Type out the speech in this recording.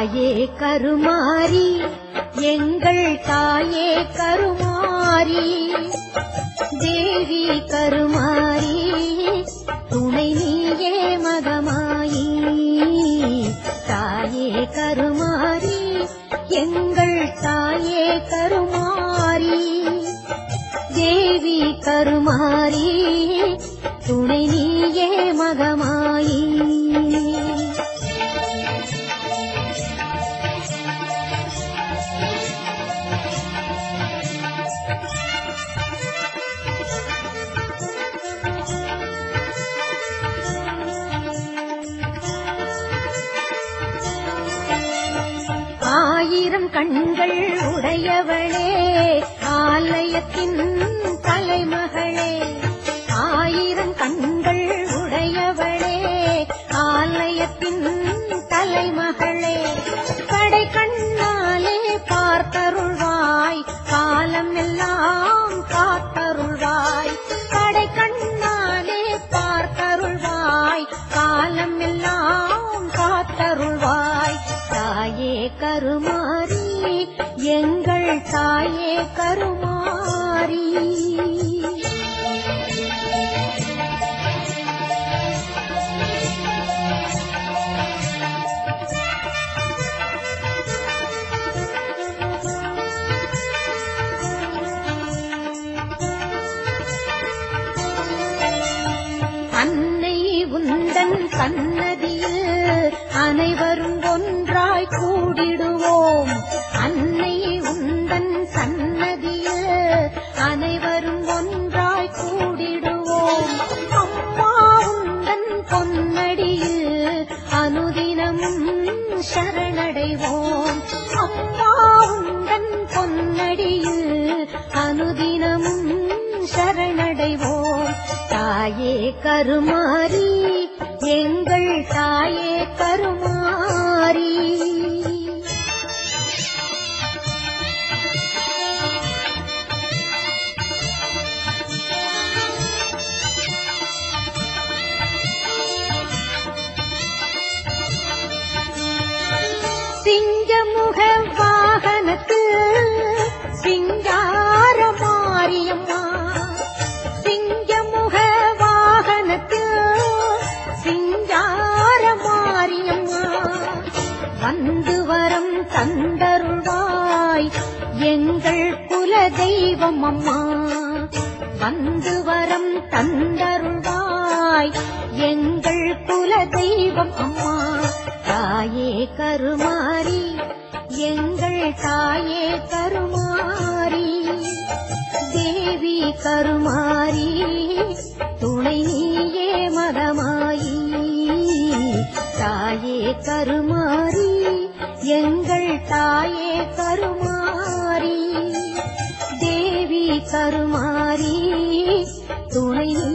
தாயே கருமாரி எங்கள் தாயே கருமாரி தேவி கருமாரி துணை நீயே மகமாயி தாயே கருமாரி எங்கள் தாயே கருமாரி தேவி கருமாரி துணை நீயே மகமாயி ஆயிரம் கண்கள் உடையவளே ஆலயத்தின் தலைமகளே ஆயிரம் கண்கள் உடையவளே ஆலயத்தின் தலைமகளே கடை கண்ணாலே பார்த்தருள்வாய் காலம் எல்லாம் காத்தருள்வாய் கடை கண்ணாலே பார்த்தருள்வாய் காலம் எல்லாம் காத்தருள்வாய் தாயே கருமாரி எங்கள் தாயே கருமாரி அன்னை உந்தன் சன்னதியில் அனைவரும் ஒன்றாய் கூடிடுவோம் அன்னை உந்தன் சன்னதியில் அனைவரும் ஒன்றாய் கூடிடுவோம் அம்மா உந்தன் பொன்னடியில் அனுதினமும் சரணடைவோம் அம்மா உந்தன் பொன்னடியில் அனுதினமும் சரணடைவோம் தாயே கருமாரி எங்கள் தாயே கருமாரி சிங்கமுக வாகனத்தில் சிங்கார மாரியம்மா சிங்கமுக வாகனத்தில் சிங்கார மாரியம்மா வந்து வரம் தந்தருள்வாய் எங்கள் குல தெய்வம் அம்மா வந்து வரம் தந்தருள்வாய் எங்கள் குல தெய்வம் அம்மா தாயே கருமாரி எங்கள் தாயே கருமாரி தேவி கருமாரி துணை நீயே மதமாயி தாயே கருமாரி எங்கள் தாயே கருமாரி தேவி கருமாரி துணை